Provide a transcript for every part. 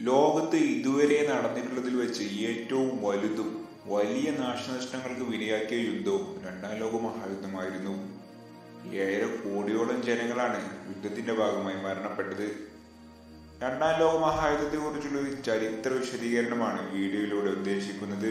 ലോകത്ത് ഇതുവരെ നടന്നിട്ടുള്ളതിൽ വെച്ച് ഏറ്റവും വലുതും വലിയ നാശനഷ്ടങ്ങൾക്ക് വിനയാക്കിയ യുദ്ധവും രണ്ടാം ലോക മഹായുദ്ധമായിരുന്നു ഏഴര കോടിയോളം ജനങ്ങളാണ് യുദ്ധത്തിന്റെ ഭാഗമായി മരണപ്പെട്ടത് രണ്ടാം ലോക മഹായുദ്ധത്തെ കുറിച്ചുള്ള ഒരു ചരിത്ര വിശദീകരണമാണ് വീഡിയോയിലൂടെ ഉദ്ദേശിക്കുന്നത്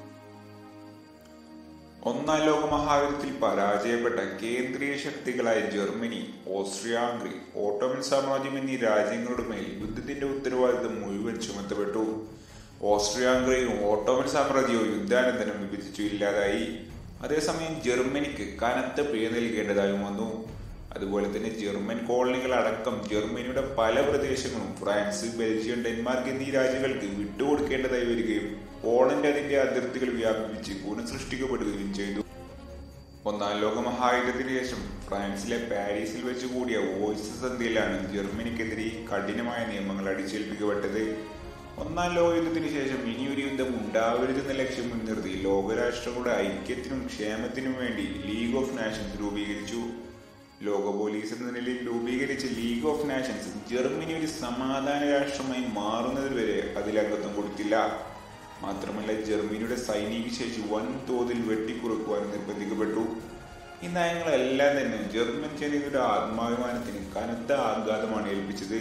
ഒന്നാം ലോക മഹായുദ്ധത്തിൽ പരാജയപ്പെട്ട കേന്ദ്രീയ ശക്തികളായ ജർമ്മനി ഓസ്ട്രിയ ഹംഗറി ഓട്ടോമൻ സാമ്രാജ്യം എന്നീ രാജ്യങ്ങളുടെ മേൽ യുദ്ധത്തിന്റെ ഉത്തരവാദിത്തം മുഴുവൻ ചുമത്തപ്പെട്ടു ഓസ്ട്രിയ ഹംഗറിയും ഓട്ടോമൻ സാമ്രാജ്യവും യുദ്ധാനന്തരം വിഭജിച്ചു ഇല്ലാതായി അതേസമയം ജർമ്മനിക്ക് കനത്ത പിഴ നൽകേണ്ടതായും വന്നു അതുപോലെ തന്നെ ജർമ്മൻ കോളനികൾ അടക്കം ജർമ്മനിയുടെ പല പ്രദേശങ്ങളും ഫ്രാൻസ് ബെൽജിയം ഡെൻമാർക്ക് എന്നീ രാജ്യങ്ങൾക്ക് വിട്ടുകൊടുക്കേണ്ടതായി വരികയും പോളണ്ട് അതിന്റെ അതിർത്തികൾ വ്യാപിപ്പിച്ച് പുനഃസൃഷ്ടിക്കപ്പെടുകയും ചെയ്തു ഒന്നാം ലോക മഹായുദ്ധത്തിന് ശേഷം ഫ്രാൻസിലെ പാരീസിൽ വെച്ച് കൂടിയ വോയ്സ് സന്ധിയിലാണ് ജർമ്മനിക്കെതിരെ കഠിനമായ നിയമങ്ങൾ അടിച്ചേൽപ്പിക്കപ്പെട്ടത് ഒന്നാം ലോക യുദ്ധത്തിന് ശേഷം ഇനിയൊരു യുദ്ധം ഉണ്ടാവരുതെന്ന ലക്ഷ്യം മുൻനിർത്തി ലോകരാഷ്ട്രങ്ങളുടെ ഐക്യത്തിനും ക്ഷേമത്തിനും വേണ്ടി ലീഗ് ഓഫ് നാഷൻസ് രൂപീകരിച്ചു ലോക പോലീസ് എന്ന നിലയിൽ രൂപീകരിച്ച ലീഗ് ഓഫ് നാഷൻസ് ജർമ്മനി ഒരു സമാധാന രാഷ്ട്രമായി മാറുന്നത് വരെ അതിൽ അംഗത്വം കൊടുത്തില്ല മാത്രമല്ല ജർമ്മനിയുടെ സൈനിക ശേഷി വൻതോതിൽ വെട്ടിക്കുറക്കുവാൻ നിർബന്ധിക്കപ്പെട്ടു ഈ നയങ്ങളെല്ലാം തന്നെ ജർമ്മൻ ജനതയുടെ ആത്മാഭിമാനത്തിന് കനത്ത ആഘാതമാണ് ഏൽപ്പിച്ചത്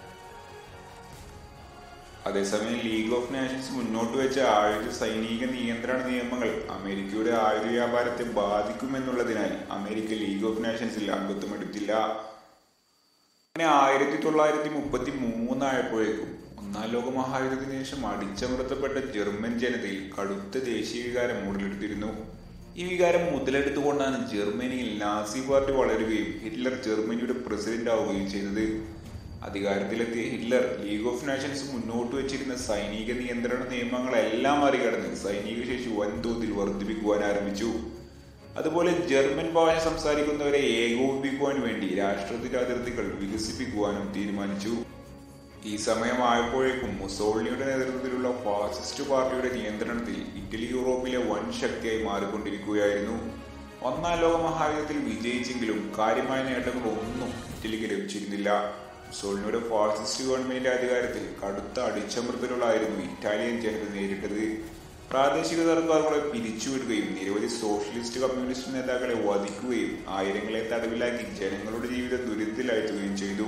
അതേസമയം ലീഗ് ഓഫ് നാഷൻസ് മുന്നോട്ട് വെച്ച ആയുധ സൈനിക നിയന്ത്രണ നിയമങ്ങൾ അമേരിക്കയുടെ ആയുധ വ്യാപാരത്തെ ബാധിക്കുമെന്നുള്ളതിനാൽ അമേരിക്ക ലീഗ് ഓഫ് നാഷൻസിൽ അംഗത്വം എടുത്തില്ല അങ്ങനെ ആയിരത്തി തൊള്ളായിരത്തി മുപ്പത്തി മൂന്നായപ്പോഴേക്കും ഒന്നാം ലോക മഹായുദ്ധത്തിന് ശേഷം അടിച്ചമർത്തപ്പെട്ട ജർമ്മൻ ജനതയിൽ കടുത്ത ദേശീയ വികാരം ഉടലെടുത്തിരുന്നു ഈ വികാരം മുതലെടുത്തുകൊണ്ടാണ് ജർമ്മനിയിൽ നാസി പാർട്ടി വളരുകയും ഹിറ്റ്ലർ ജർമ്മനിയുടെ പ്രസിഡന്റ് ആവുകയും ചെയ്തത് അധികാരത്തിലെത്തിയ ഹിറ്റ്ലർ ലീഗ് ഓഫ് നാഷൻസ് മുന്നോട്ട് വെച്ചിരുന്ന സൈനിക നിയന്ത്രണ നിയമങ്ങളെല്ലാം മറികടന്ന് സൈനിക ശേഷി വൻതോതിൽ വർദ്ധിപ്പിക്കുവാൻ ആരംഭിച്ചു അതുപോലെ ജർമ്മൻ ഭാഷ സംസാരിക്കുന്നവരെ ഏകോപിപ്പിക്കുവാൻ വേണ്ടി രാഷ്ട്രത്തിന്റെ അതിർത്തികൾ വികസിപ്പിക്കുവാനും തീരുമാനിച്ചു ഈ സമയമായപ്പോഴേക്കും മുസോളിനിയുടെ നേതൃത്വത്തിലുള്ള ഫാസിസ്റ്റ് പാർട്ടിയുടെ നിയന്ത്രണത്തിൽ ഇറ്റലി യൂറോപ്പിലെ വൻ ശക്തിയായി മാറിക്കൊണ്ടിരിക്കുകയായിരുന്നു ഒന്നാം ലോക മഹായുദ്ധത്തിൽ വിജയിച്ചെങ്കിലും കാര്യമായ നേട്ടങ്ങളൊന്നും ഇറ്റലിക്ക് ലഭിച്ചിരുന്നില്ല മുസോളിനിയുടെ ഫാസിസ്റ്റ് ഗവൺമെന്റിന്റെ അധികാരത്തിൽ കടുത്ത അടിച്ചമർത്തലുകളായിരുന്നു ഇറ്റാലിയൻ ജനത നേരിട്ടത് പ്രാദേശിക സർക്കാരുകളെ പിരിച്ചുവിടുകയും നിരവധി സോഷ്യലിസ്റ്റ് കമ്മ്യൂണിസ്റ്റ് നേതാക്കളെ വധിക്കുകയും ആയിരങ്ങളെ തടവിലാക്കി ജനങ്ങളുടെ ജീവിതം ദുരിതത്തിലാഴ്ത്തുകയും ചെയ്തു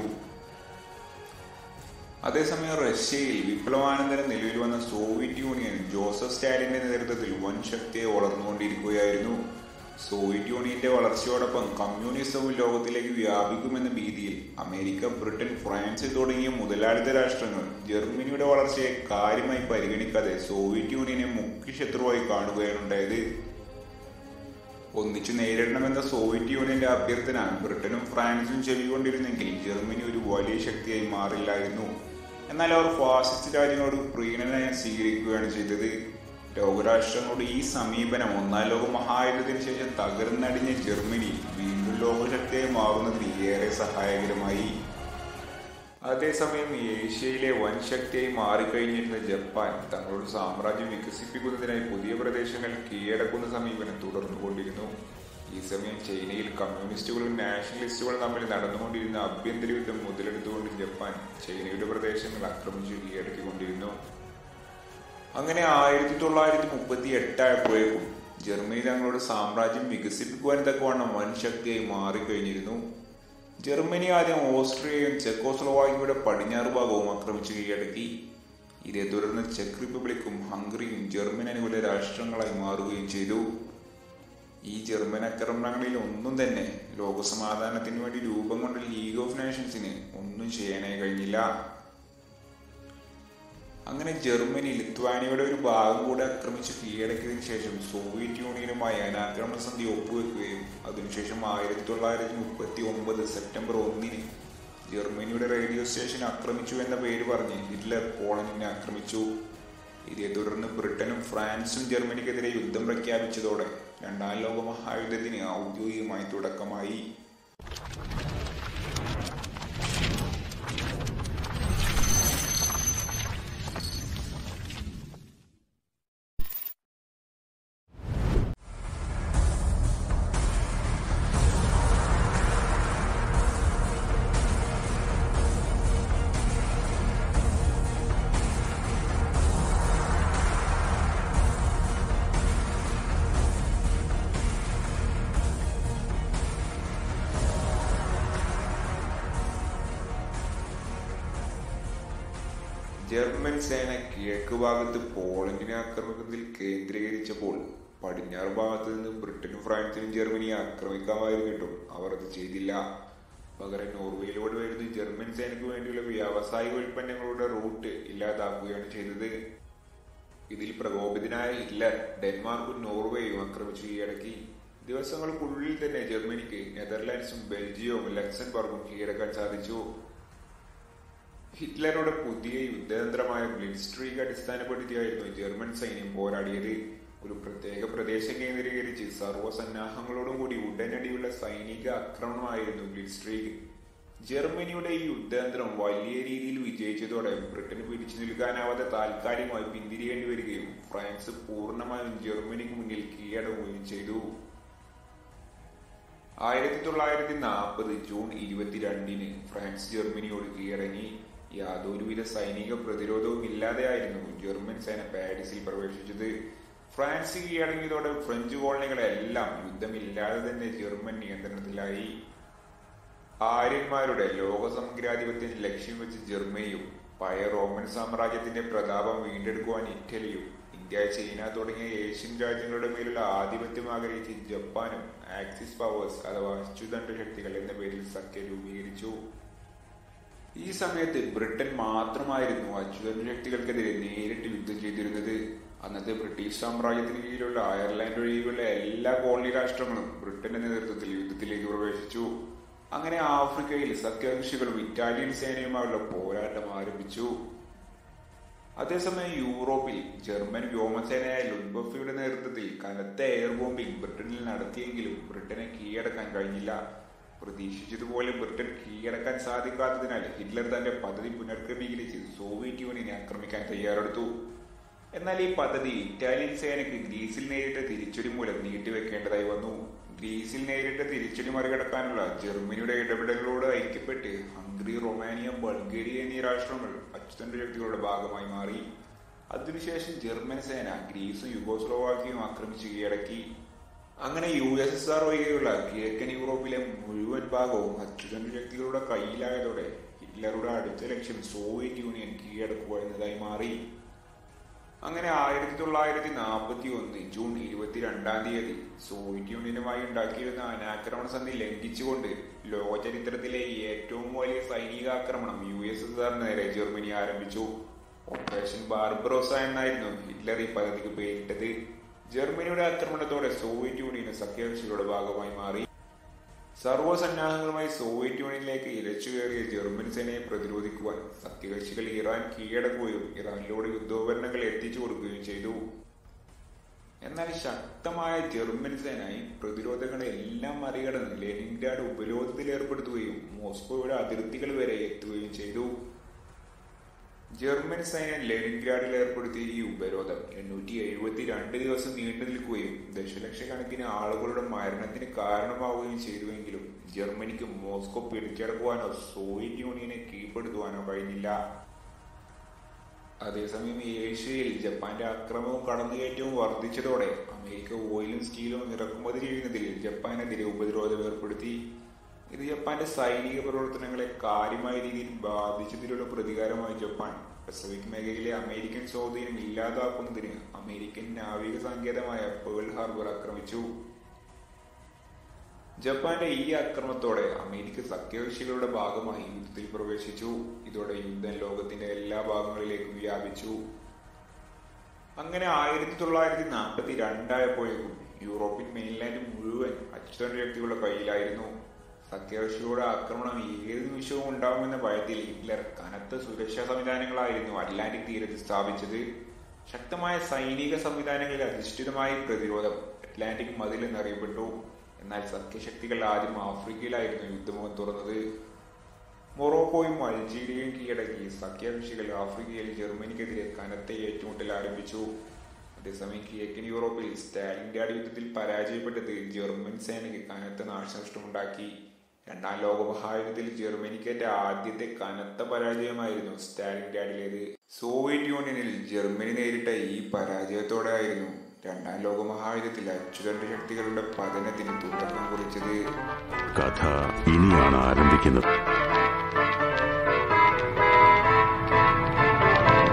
അതേസമയം റഷ്യയിൽ വിപ്ലവാനന്തരം നിലവിൽ വന്ന സോവിയറ്റ് യൂണിയൻ ജോസഫ് സ്റ്റാലിന്റെ നേതൃത്വത്തിൽ വൻ ശക്തിയെ വളർന്നുകൊണ്ടിരിക്കുകയായിരുന്നു സോവിയറ്റ് യൂണിയന്റെ വളർച്ചയോടൊപ്പം കമ്മ്യൂണിസവും ലോകത്തിലേക്ക് വ്യാപിക്കുമെന്ന ഭീതിയിൽ അമേരിക്ക ബ്രിട്ടൻ ഫ്രാൻസ് തുടങ്ങിയ മുതലാളിത്ത രാഷ്ട്രങ്ങൾ ജർമ്മനിയുടെ വളർച്ചയെ കാര്യമായി പരിഗണിക്കാതെ സോവിയറ്റ് യൂണിയനെ മുഖ്യ ശത്രുവായി കാണുകയാണുണ്ടായത് ഒന്നിച്ചു നേരിടണമെന്ന സോവിയറ്റ് യൂണിയന്റെ അഭ്യർത്ഥന ബ്രിട്ടനും ഫ്രാൻസും ചെവികൊണ്ടിരുന്നെങ്കിൽ ജർമ്മനി ഒരു വലിയ ശക്തിയായി മാറില്ലായിരുന്നു എന്നാൽ അവർ ഫാസിസ്റ്റ് രാജ്യങ്ങളോട് പ്രീണനം സ്വീകരിക്കുകയാണ് ചെയ്തത് ലോകരാഷ്ട്രങ്ങളുടെ ഈ സമീപനം ഒന്നാം ലോക മഹായുദ്ധത്തിന് ശേഷം തകർന്നടിഞ്ഞ ജർമ്മനി വീണ്ടും ലോകശക്തിയായി മാറുന്നതിന് ഏറെ സഹായകരമായി അതേസമയം ഏഷ്യയിലെ വൻ ശക്തിയായി മാറിക്കഴിഞ്ഞിരുന്ന ജപ്പാൻ തങ്ങളുടെ സാമ്രാജ്യം വികസിപ്പിക്കുന്നതിനായി പുതിയ പ്രദേശങ്ങൾ കീഴടക്കുന്ന സമീപനം തുടർന്നുകൊണ്ടിരുന്നു ഈ സമയം ചൈനയിൽ കമ്മ്യൂണിസ്റ്റുകളും നാഷണലിസ്റ്റുകളും തമ്മിൽ നടന്നുകൊണ്ടിരുന്ന ആഭ്യന്തര യുദ്ധം മുതലെടുത്തുകൊണ്ട് ജപ്പാൻ ചൈനയുടെ പ്രദേശങ്ങൾ ആക്രമിച്ചു കീഴടക്കിക്കൊണ്ടിരുന്നു അങ്ങനെ ആയിരത്തി തൊള്ളായിരത്തി മുപ്പത്തി എട്ടായപ്പോഴേക്കും ജർമ്മനി തങ്ങളുടെ സാമ്രാജ്യം വികസിപ്പിക്കുവാൻ തക്കവണ്ണം വൻ ശക്തിയായി മാറിക്കഴിഞ്ഞിരുന്നു ജർമ്മനി ആദ്യം ഓസ്ട്രിയയും ചെക്കോസ്ലോവാക്കിയുടെ പടിഞ്ഞാറ് ഭാഗവും ആക്രമിച്ചു കീഴടക്കി ഇതേ തുടർന്ന് ചെക്ക് റിപ്പബ്ലിക്കും ഹംഗറിയും ജർമ്മൻ അനുകൂല രാഷ്ട്രങ്ങളായി മാറുകയും ചെയ്തു ഈ ജർമ്മൻ ആക്രമണങ്ങളിൽ ഒന്നും തന്നെ ലോകസമാധാനത്തിന് വേണ്ടി രൂപം കൊണ്ട ലീഗ് ഓഫ് നേഷൻസിന് ഒന്നും ചെയ്യാനായി കഴിഞ്ഞില്ല അങ്ങനെ ജർമ്മനി ലിത്വാനിയയുടെ ഒരു ഭാഗം കൂടെ ആക്രമിച്ച് കീഴടക്കിയതിനു ശേഷം സോവിയറ്റ് യൂണിയനുമായി അനാക്രമണ സന്ധി ഒപ്പുവെക്കുകയും അതിനുശേഷം ആയിരത്തി തൊള്ളായിരത്തി മുപ്പത്തി ഒമ്പത് സെപ്റ്റംബർ ഒന്നിന് ജർമ്മനിയുടെ റേഡിയോ സ്റ്റേഷൻ ആക്രമിച്ചു എന്ന പേര് പറഞ്ഞ് ഹിറ്റ്ലർ പോളണ്ടിനെ ആക്രമിച്ചു ഇതേ തുടർന്ന് ബ്രിട്ടനും ഫ്രാൻസും ജർമ്മനിക്കെതിരെ യുദ്ധം പ്രഖ്യാപിച്ചതോടെ രണ്ടാം ലോക മഹായുദ്ധത്തിന് ഔദ്യോഗികമായി തുടക്കമായി ജർമ്മൻ സേന കിഴക്ക് ഭാഗത്ത് പോളണ്ടിനെ ആക്രമിക്കുന്നതിൽ കേന്ദ്രീകരിച്ചപ്പോൾ പടിഞ്ഞാറ് ഭാഗത്ത് നിന്ന് ബ്രിട്ടനും ഫ്രാൻസിനും ജർമ്മനിയെ ആക്രമിക്കാമായിരുന്നിട്ടും അവർ അത് ചെയ്തില്ല പകരം നോർവേയിലൂടെ വരുന്ന ജർമ്മൻ സേനയ്ക്ക് വേണ്ടിയുള്ള വ്യാവസായിക ഉൽപ്പന്നങ്ങളുടെ റൂട്ട് ഇല്ലാതാക്കുകയാണ് ചെയ്തത് ഇതിൽ പ്രകോപിതനായ ഹിറ്റ്ലർ ഡെൻമാർക്കും നോർവേയും ആക്രമിച്ചു കീഴടക്കി ദിവസങ്ങൾക്കുള്ളിൽ തന്നെ ജർമ്മനിക്ക് നെതർലാൻഡ്സും ബെൽജിയവും ലക്സംബർഗും കീഴടക്കാൻ സാധിച്ചു ഹിറ്റ്ലറുടെ പുതിയ യുദ്ധതന്ത്രമായ ബ്ലിൻസ്ട്രീക്ക് അടിസ്ഥാനപ്പെടുത്തിയായിരുന്നു ജർമ്മൻ സൈന്യം പോരാടിയത് ഒരു പ്രത്യേക പ്രദേശം കേന്ദ്രീകരിച്ച് സർവ്വസന്നാഹങ്ങളോടും കൂടി ഉടനടിയുള്ള സൈനിക ആക്രമണമായിരുന്നു ബ്ലിൻസ്ട്രീക്ക് ജർമ്മനിയുടെ ഈ യുദ്ധതന്ത്രം വലിയ രീതിയിൽ വിജയിച്ചതോടെ ബ്രിട്ടന് പിടിച്ചു നിൽക്കാനാവാതെ താൽക്കാലികമായി പിന്തിരിയേണ്ടി വരികയും ഫ്രാൻസ് പൂർണ്ണമായും ജർമ്മനിക്ക് മുന്നിൽ കീഴടങ്ങുകയും ചെയ്തു ആയിരത്തി തൊള്ളായിരത്തി നാൽപ്പത് ജൂൺ ഇരുപത്തിരണ്ടിന് ഫ്രാൻസ് ജർമ്മനിയോട് കീഴടങ്ങി യാതൊരുവിധ സൈനിക പ്രതിരോധവും ഇല്ലാതെയായിരുന്നു ജർമ്മൻ സേന പാരീസിൽ പ്രവേശിച്ചത് ഫ്രാൻസ് കീഴടങ്ങിയതോടെ ഫ്രഞ്ച് കോളനികളെല്ലാം യുദ്ധമില്ലാതെ തന്നെ ജർമ്മൻ നിയന്ത്രണത്തിലായി ആര്യന്മാരുടെ ലോകസമഗ്രാധിപത്യം ലക്ഷ്യം വെച്ച് ജർമ്മനിയും പഴയ റോമൻ സാമ്രാജ്യത്തിന്റെ പ്രതാപം വീണ്ടെടുക്കുവാൻ ഇറ്റലിയും ഇന്ത്യ ചൈന തുടങ്ങിയ ഏഷ്യൻ രാജ്യങ്ങളുടെ മേലുള്ള ആധിപത്യം ആഗ്രഹിച്ച് ജപ്പാനും ആക്സിസ് പവേഴ്സ് അഥവാ അച്യുതണ്ട ശക്തികൾ എന്ന പേരിൽ സഖ്യം രൂപീകരിച്ചു ഈ സമയത്ത് ബ്രിട്ടൻ മാത്രമായിരുന്നു അച്യുതണ്ട ശക്തികൾക്കെതിരെ നേരിട്ട് യുദ്ധം ചെയ്തിരുന്നത് അന്നത്തെ ബ്രിട്ടീഷ് സാമ്രാജ്യത്തിന് കീഴിലുള്ള അയർലാൻഡ് ഒഴികെയുള്ള എല്ലാ കോളനി രാഷ്ട്രങ്ങളും ബ്രിട്ടന്റെ നേതൃത്വത്തിൽ യുദ്ധത്തിലേക്ക് പ്രവേശിച്ചു അങ്ങനെ ആഫ്രിക്കയിൽ സഖ്യകക്ഷികളും ഇറ്റാലിയൻ സേനയുമായുള്ള പോരാട്ടം ആരംഭിച്ചു അതേസമയം യൂറോപ്പിൽ ജർമ്മൻ വ്യോമസേനയായ ലുഡ്ബഫയുടെ നേതൃത്വത്തിൽ കനത്ത എയർ ബോംബിംഗ് ബ്രിട്ടനിൽ നടത്തിയെങ്കിലും ബ്രിട്ടനെ കീഴടക്കാൻ കഴിഞ്ഞില്ല പ്രതീക്ഷിച്ചതുപോലെ ബ്രിട്ടൻ കീഴടക്കാൻ സാധിക്കാത്തതിനാൽ ഹിറ്റ്ലർ തന്റെ പദ്ധതി പുനർക്രമീകരിച്ച് സോവിയറ്റ് യൂണിയനെ ആക്രമിക്കാൻ തയ്യാറെടുത്തു എന്നാൽ ഈ പദ്ധതി ഇറ്റാലിയൻ സേനയ്ക്ക് ഗ്രീസിൽ നേരിട്ട തിരിച്ചടി മൂലം നീട്ടിവെക്കേണ്ടതായി വന്നു ഗ്രീസിൽ നേരിട്ട തിരിച്ചടി മറികടക്കാനുള്ള ജർമ്മനിയുടെ ഇടപെടലുകളോട് ഐക്യപ്പെട്ട് ഹംഗറി റൊമാനിയ ബൾഗേറിയ എന്നീ രാഷ്ട്രങ്ങൾ അച്ചുതണ്ട് ശക്തികളുടെ ഭാഗമായി മാറി അതിനുശേഷം ജർമ്മൻ സേന ഗ്രീസും യുഗോസ്ലോവാക്കിയും ആക്രമിച്ച് കീഴടക്കി അങ്ങനെ യു എസ് എസ് ആർ ഒഴികെയുള്ള കിഴക്കൻ യൂറോപ്പിലെ മുഴുവൻ ഭാഗവും അച്ചുതണ്ട് ശക്തികളുടെ കയ്യിലായതോടെ ഹിറ്റ്ലറുടെ അടുത്ത ലക്ഷ്യം സോവിയറ്റ് യൂണിയൻ കീഴടക്കുക എന്നതായി മാറി അങ്ങനെ ആയിരത്തി തൊള്ളായിരത്തി നാൽപ്പത്തി ഒന്ന് ജൂൺ ഇരുപത്തിരണ്ടാം തീയതി സോവിയറ്റ് യൂണിയനുമായി ഉണ്ടാക്കിയിരുന്ന അനാക്രമണ സന്ധി ലംഘിച്ചുകൊണ്ട് ലോക ചരിത്രത്തിലെ ഏറ്റവും വലിയ സൈനികാക്രമണം യു എസ് എസ് ആർ നേരെ ജർമ്മനി ആരംഭിച്ചു ഓപ്പറേഷൻ ബാർബറോസ എന്നായിരുന്നു ഹിറ്റ്ലർ ഈ പദ്ധതിക്ക് പേരിട്ടത് ജർമ്മനിയുടെ ആക്രമണത്തോടെ സോവിയറ്റ് യൂണിയൻ സഖ്യകക്ഷികളുടെ ഭാഗമായി മാറി സർവ്വസന്നാഹങ്ങളുമായി സോവിയറ്റ് യൂണിയനിലേക്ക് ഇരച്ചു കയറിയ ജർമ്മൻ സേനയെ പ്രതിരോധിക്കുവാൻ സഖ്യകക്ഷികൾ ഇറാൻ കീഴടക്കുകയും ഇറാനിലൂടെ യുദ്ധോപകരണങ്ങൾ എത്തിച്ചു കൊടുക്കുകയും ചെയ്തു എന്നാൽ ശക്തമായ ജർമ്മൻ സേന ഈ പ്രതിരോധങ്ങളെല്ലാം മറികടന്ന് ലെനിൻഗ്രാഡ് ഉപരോധത്തിൽ ഏർപ്പെടുത്തുകയും മോസ്കോയുടെ അതിർത്തികൾ വരെ എത്തുകയും ചെയ്തു ജർമ്മൻ സൈന്യം ലെനിൻഗ്രാഡിൽ ഏർപ്പെടുത്തിയ ഈ ഉപരോധം എണ്ണൂറ്റി എഴുപത്തി രണ്ട് ദിവസം നീണ്ടു നിൽക്കുകയും ദശലക്ഷക്കണക്കിന് ആളുകളുടെ മരണത്തിന് കാരണമാവുകയും ചെയ്തുവെങ്കിലും ജർമ്മനിക്ക് മോസ്കോ പിടിച്ചടക്കുവാനോ സോവിയറ്റ് യൂണിയനെ കീഴ്പ്പെടുത്തുവാനോ കഴിഞ്ഞില്ല അതേസമയം ഏഷ്യയിൽ ജപ്പാന്റെ അക്രമവും കടന്നുകയറ്റവും വർദ്ധിച്ചതോടെ അമേരിക്ക ഓയിലും സ്റ്റീലും ഇറക്കുമതി ചെയ്യുന്നതിൽ ജപ്പാനെതിരെ ഉപരോധം ഏർപ്പെടുത്തി ഇത് ജപ്പാന്റെ സൈനിക പ്രവർത്തനങ്ങളെ കാര്യമായ രീതിയിൽ ബാധിച്ചതിലുള്ള പ്രതികാരമായി ജപ്പാൻ പസഫിക് മേഖലയിലെ അമേരിക്കൻ സ്വാധീനം ഇല്ലാതാക്കുന്നതിന് അമേരിക്കൻ നാവിക സങ്കേതമായ പേൾ ഹാർബർ ആക്രമിച്ചു ജപ്പാന്റെ ഈ ആക്രമണത്തോടെ അമേരിക്ക സഖ്യകക്ഷികളുടെ ഭാഗമായി യുദ്ധത്തിൽ പ്രവേശിച്ചു ഇതോടെ യുദ്ധം ലോകത്തിന്റെ എല്ലാ ഭാഗങ്ങളിലേക്കും വ്യാപിച്ചു അങ്ങനെ ആയിരത്തി തൊള്ളായിരത്തി നാൽപ്പത്തി രണ്ടായപ്പോഴേക്കും യൂറോപ്യൻ മെയിൻലാൻഡ് മുഴുവൻ അച്ചുതണ്ട് ശക്തികളുടെ കയ്യിലായിരുന്നു സഖ്യകക്ഷിയുടെ ആക്രമണം ഏത് നിമിഷവും ഉണ്ടാവുമെന്ന ഭയത്തിൽ ഹിറ്റ്ലർ കനത്ത സുരക്ഷാ സംവിധാനങ്ങളായിരുന്നു അറ്റ്ലാന്റിക് തീരത്ത് സ്ഥാപിച്ചത് ശക്തമായ സൈനിക സംവിധാനങ്ങളിൽ അധിഷ്ഠിതമായ പ്രതിരോധം അറ്റ്ലാന്റിക് മതിൽ എന്നറിയപ്പെട്ടു എന്നാൽ സഖ്യശക്തികൾ ആദ്യം ആഫ്രിക്കയിലായിരുന്നു യുദ്ധമുഖം തുറന്നത് മൊറോക്കോയും അൾജീരിയയും കീഴടക്കി സഖ്യകക്ഷികൾ ആഫ്രിക്കയിൽ ജർമ്മനിക്കെതിരെ കനത്ത ഏറ്റുമുട്ടൽ ആരംഭിച്ചു അതേസമയം കിഴക്കൻ യൂറോപ്പിൽ സ്റ്റാലിൻഗ്രാഡ് യുദ്ധത്തിൽ പരാജയപ്പെട്ടത് ജർമ്മൻ സേനയ്ക്ക് കനത്ത നാശനഷ്ടമുണ്ടാക്കി രണ്ടാം ലോക മഹായുദ്ധത്തിൽ ജർമ്മനിക്കേറ്റ ആദ്യത്തെ കനത്ത പരാജയമായിരുന്നു സ്റ്റാലിൻഗ്രാഡിലേത് സോവിയറ്റ് യൂണിയനിൽ ജർമ്മനി നേരിട്ട ഈ പരാജയത്തോടെ ആയിരുന്നു രണ്ടാം ലോക മഹായുദ്ധത്തിൽ അച്ചുതണ്ട് ശക്തികളുടെ പതനത്തിന് തുടക്കം കുറിച്ചത് കഥ ഇനിയാണ് ആരംഭിക്കുന്നത്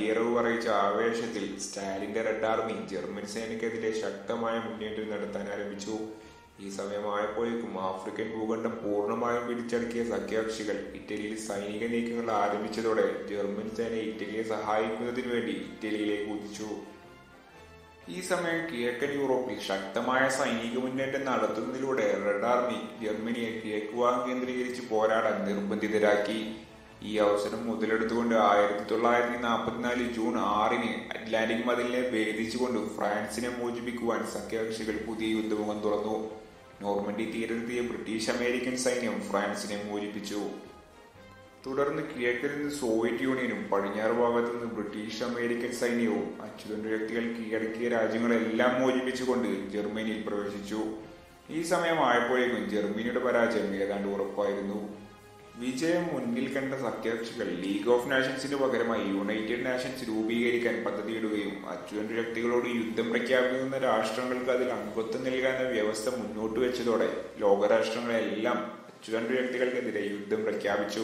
അടിയറവ് അറിയിച്ച ആവേശത്തിൽ സ്റ്റാലിന്റെ റെഡ് ആർമി ജർമ്മൻ സേനയ്ക്കെതിരെ ശക്തമായ മുന്നേറ്റം നടത്താൻ ആരംഭിച്ചു ഈ സമയമായപ്പോഴേക്കും ആഫ്രിക്കൻ ഭൂഖണ്ഡം പൂർണ്ണമായും പിടിച്ചടക്കിയ സഖ്യകക്ഷികൾ ഇറ്റലിയിൽ സൈനിക നീക്കങ്ങൾ ആരംഭിച്ചതോടെ ജർമ്മൻ സേന ഇറ്റലിയെ സഹായിക്കുന്നതിനു വേണ്ടി ഇറ്റലിയിലേക്ക് കുതിച്ചു ഈ സമയം കിഴക്കൻ യൂറോപ്പിൽ ശക്തമായ സൈനിക മുന്നേറ്റം നടത്തുന്നതിലൂടെ റെഡ് ആർമി ജർമ്മനിയെ കിഴക്ക് ഭാഗം കേന്ദ്രീകരിച്ച് പോരാടാൻ നിർബന്ധിതരാക്കി ഈ അവസരം മുതലെടുത്തുകൊണ്ട് ആയിരത്തി തൊള്ളായിരത്തി നാൽപ്പത്തിനാല് ജൂൺ ആറിന് അറ്റ്ലാന്റിക് മതിലിനെ ഭേദിച്ചുകൊണ്ട് ഫ്രാൻസിനെ മോചിപ്പിക്കുവാൻ സഖ്യകക്ഷികൾ പുതിയ യുദ്ധമുഖം തുറന്നു നോർമൻഡി തീരത്തെത്തിയ ബ്രിട്ടീഷ് അമേരിക്കൻ സൈന്യം ഫ്രാൻസിനെ മോചിപ്പിച്ചു തുടർന്ന് കിഴക്കിൽ നിന്ന് സോവിയറ്റ് യൂണിയനും പടിഞ്ഞാറ് ഭാഗത്തു നിന്ന് ബ്രിട്ടീഷ് അമേരിക്കൻ സൈന്യവും അച്ചുതണ്ട് വ്യക്തികൾ കീഴടക്കിയ രാജ്യങ്ങളെല്ലാം മോചിപ്പിച്ചുകൊണ്ട് ജർമ്മനിയിൽ പ്രവേശിച്ചു ഈ സമയമായപ്പോഴേക്കും ജർമ്മനിയുടെ പരാജയം ഏതാണ്ട് ഉറപ്പായിരുന്നു വിജയം മുന്നിൽ കണ്ട സഖ്യകക്ഷികൾ ലീഗ് ഓഫ് നാഷൻസിന് പകരമായി യുണൈറ്റഡ് നാഷൻസ് രൂപീകരിക്കാൻ പദ്ധതിയിടുകയും അച്ചുതണ്ട് ശക്തികളോട് യുദ്ധം പ്രഖ്യാപിക്കുന്ന രാഷ്ട്രങ്ങൾക്ക് അതിൽ അംഗത്വം നൽകാനുള്ള വ്യവസ്ഥ മുന്നോട്ട് വെച്ചതോടെ ലോകരാഷ്ട്രങ്ങളെല്ലാം അച്ചുതണ്ട് ശക്തികൾക്കെതിരെ യുദ്ധം പ്രഖ്യാപിച്ചു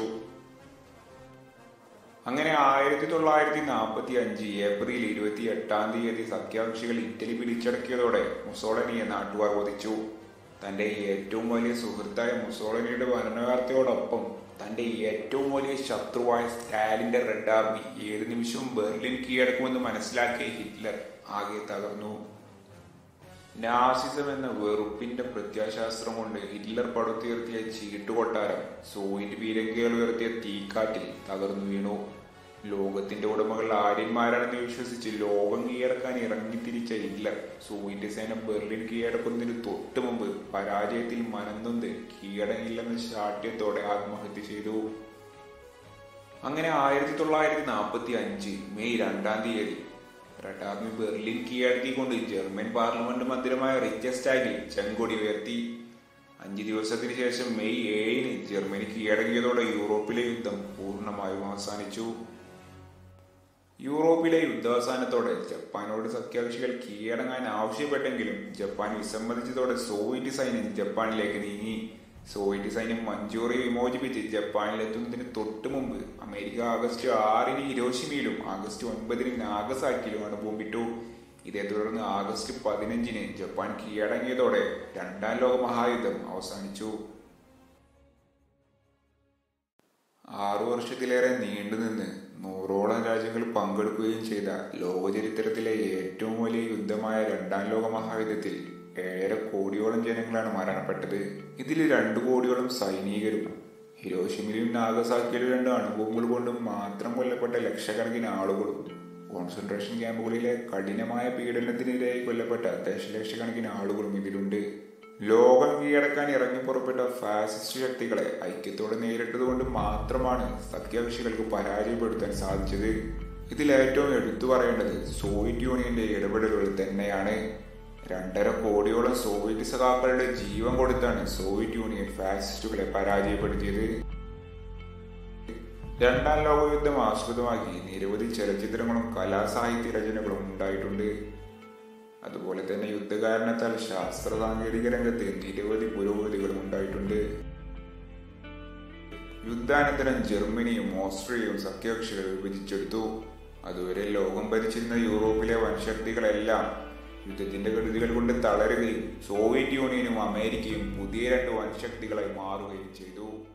അങ്ങനെ ആയിരത്തി തൊള്ളായിരത്തി നാൽപ്പത്തി അഞ്ച് ഏപ്രിൽ ഇരുപത്തി എട്ടാം തീയതി സഖ്യകക്ഷികൾ ഇറ്റലി പിടിച്ചടക്കിയതോടെ മുസോളനിയെ നാട്ടുകാർ വധിച്ചു തന്റെ ഏറ്റവും വലിയ സുഹൃത്തായ മുസോളനിയുടെ ഭരണകാർത്തയോടൊപ്പം തന്റെ ഏറ്റവും വലിയ ശത്രുവായ സ്റ്റാലിന്റെ റെഡ് ആർമി ഏത് നിമിഷവും ബെർലിൻ കീഴടക്കുമെന്ന് മനസ്സിലാക്കിയ ഹിറ്റ്ലർ ആകെ തകർന്നു നാസിസം എന്ന വെറുപ്പിന്റെ പ്രത്യാശാസ്ത്രം കൊണ്ട് ഹിറ്റ്ലർ പടുത്തുയർത്തിയ ചീട്ടുകൊട്ടാരം സോവിയറ്റ് പീരങ്കികൾ ഉയർത്തിയ തീക്കാറ്റിൽ തകർന്നു വീണു ലോകത്തിന്റെ ഉടമകൾ ആര്യന്മാരാണെന്ന് വിശ്വസിച്ച് ലോകം കീഴടക്കാൻ ഇറങ്ങിത്തിരിച്ച ഹിറ്റ്ലർ സോവിയറ്റ് സേന ബെർലിൻ കീഴടക്കുന്നതിന് തൊട്ടു മുമ്പ് പരാജയത്തിൽ മനംനൊന്ത് കീഴടങ്ങില്ലെന്ന ശാഠ്യത്തോടെ ആത്മഹത്യ ചെയ്തു അങ്ങനെ ആയിരത്തി തൊള്ളായിരത്തി നാൽപ്പത്തി അഞ്ച് മെയ് രണ്ടാം തീയതി റെഡ് ആർമി ബെർലിൻ കീഴടക്കിക്കൊണ്ട് ജർമ്മൻ പാർലമെന്റ് മന്ദിരമായ റിച്ചസ്റ്റാഗിൽ ചെങ്കൊടി ഉയർത്തി അഞ്ച് ദിവസത്തിന് ശേഷം മെയ് ഏഴിന് ജർമ്മനി കീഴടങ്ങിയതോടെ യൂറോപ്പിലെ യുദ്ധം പൂർണ്ണമായും അവസാനിച്ചു യൂറോപ്പിലെ യുദ്ധാവസാനത്തോടെ ജപ്പാനോട് സഖ്യകക്ഷികൾ കീഴടങ്ങാൻ ആവശ്യപ്പെട്ടെങ്കിലും ജപ്പാൻ വിസമ്മതിച്ചതോടെ സോവിയറ്റ് സൈന്യം ജപ്പാനിലേക്ക് നീങ്ങി സോവിയറ്റ് സൈന്യം മഞ്ചൂറിയ വിമോചിപ്പിച്ച് ജപ്പാനിലെത്തുന്നതിന് തൊട്ടു മുമ്പ് അമേരിക്ക ആഗസ്റ്റ് ആറിന് ഹിരോഷിമയിലും ആഗസ്റ്റ് ഒൻപതിന് നാഗസാക്കിയിലുമാണ് ബോംബിട്ടു ഇതേ തുടർന്ന് ആഗസ്റ്റ് പതിനഞ്ചിന് ജപ്പാൻ കീഴടങ്ങിയതോടെ രണ്ടാം ലോക മഹായുദ്ധം അവസാനിച്ചു ആറു വർഷത്തിലേറെ നീണ്ടുനിന്ന് നൂറോളം രാജ്യങ്ങൾ പങ്കെടുക്കുകയും ചെയ്ത ലോകചരിത്രത്തിലെ ഏറ്റവും വലിയ യുദ്ധമായ രണ്ടാം ലോക മഹായുദ്ധത്തിൽ ഏഴര കോടിയോളം ജനങ്ങളാണ് മരണപ്പെട്ടത് ഇതിൽ രണ്ടു കോടിയോളം സൈനികരും ഹിരോഷിമയിലും നാഗസാക്കിയിലും രണ്ട് അണുബോംബുകൾ കൊണ്ടും മാത്രം കൊല്ലപ്പെട്ട ലക്ഷക്കണക്കിന് ആളുകളും കോൺസെൻട്രേഷൻ ക്യാമ്പുകളിലെ കഠിനമായ പീഡനത്തിനിരയായി കൊല്ലപ്പെട്ട ദശലക്ഷക്കണക്കിന് ആളുകളും ഇതിലുണ്ട് ലോകം കീഴടക്കാൻ ഇറങ്ങി പുറപ്പെട്ട ഫാസിസ്റ്റ് ശക്തികളെ ഐക്യത്തോടെ നേരിട്ടതുകൊണ്ട് മാത്രമാണ് സഖ്യകക്ഷികൾക്ക് പരാജയപ്പെടുത്താൻ സാധിച്ചത് ഇതിൽ ഏറ്റവും എടുത്തു പറയേണ്ടത് സോവിയറ്റ് യൂണിയന്റെ ഇടപെടലുകൾ തന്നെയാണ് രണ്ടര കോടിയോളം സോവിയറ്റ് സഖാക്കളുടെ ജീവൻ കൊടുത്താണ് സോവിയറ്റ് യൂണിയൻ ഫാസിസ്റ്റുകളെ പരാജയപ്പെടുത്തിയത് രണ്ടാം ലോകയുദ്ധം ആസ്പദമാക്കി നിരവധി ചലച്ചിത്രങ്ങളും കലാസാഹിത്യ രചനകളും ഉണ്ടായിട്ടുണ്ട് അതുപോലെ തന്നെ യുദ്ധകാരണത്താൽ ശാസ്ത്ര സാങ്കേതിക രംഗത്ത് നിരവധി പുരോഗതികളും ഉണ്ടായിട്ടുണ്ട് യുദ്ധാനന്തരം ജർമ്മനിയും ഓസ്ട്രിയയും സഖ്യകക്ഷികൾ വിഭജിച്ചെടുത്തു അതുവരെ ലോകം ഭരിച്ചിരുന്ന യൂറോപ്പിലെ വൻശക്തികളെല്ലാം യുദ്ധത്തിന്റെ കെടുതികൾ കൊണ്ട് തളരുകയും സോവിയറ്റ് യൂണിയനും അമേരിക്കയും പുതിയ രണ്ട് വൻശക്തികളായി മാറുകയും ചെയ്തു